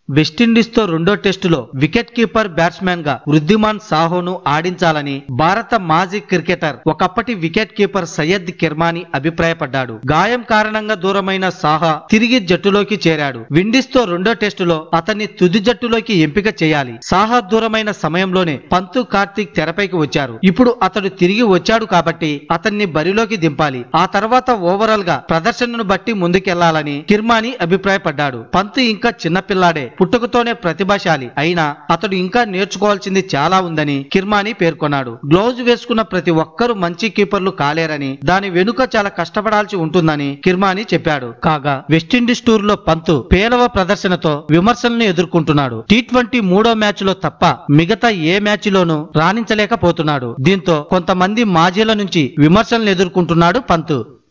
West Indies తో రెండో టెస్టులో వికెట్ కీపర్ బ్యాట్స్మెన్ గా వృద్ధిమాన్ సాహోను ఆడించాలని భారత మాజీ క్రికెటర్ ఒకప్పటి వికెట్ కీపర్ సయ్యద్ కిర్మాని అభిప్రాయపడ్డాడు గాయం కారణంగా దూరమైన సాహా తిరిగి జట్టులోకి చేరాడు విండీస్ తో రెండో టెస్టులో అతన్ని తుది జట్టులోకి ఎంపిక చేయాలి సాహా దూరమైన సమయంలోనే పంతు కార్తీక్ తెరపైకి వచ్చారు ఇప్పుడు అతడు తిరిగి వచ్చాడు కాబట్టి అతన్ని బరిలోకి దింపాలి ఆ తర్వాత ఓవరాల్ గా ప్రదర్శనను బట్టి ముందుకెళ్లాలని కిర్మాని అభిప్రాయపడ్డాడు పంతు ఇంకా చిన్నపిల్లాడే పుట్టుకతోనే ప్రతిభాశాలి అయినా అతడు ఇంకా నేర్చుకోవాల్సింది చాలా ఉందని కిర్మాని పేర్కొన్నాడు గ్లౌజ్ వేసుకున్న ప్రతి ఒక్కరూ మంచి కీపర్లు కాలేరని దాని వెనుక చాలా కష్టపడాల్సి ఉంటుందని కిర్మాని చెప్పాడు కాగా వెస్టిండీస్ టూర్ లో పంతు పేలవ ప్రదర్శనతో విమర్శలను ఎదుర్కొంటున్నాడు టీ ట్వంటీ మూడో మ్యాచ్ లో తప్ప మిగతా ఏ మ్యాచ్ లోనూ రాణించలేకపోతున్నాడు దీంతో కొంతమంది మాజీల నుంచి విమర్శలను ఎదుర్కొంటున్నాడు పంతు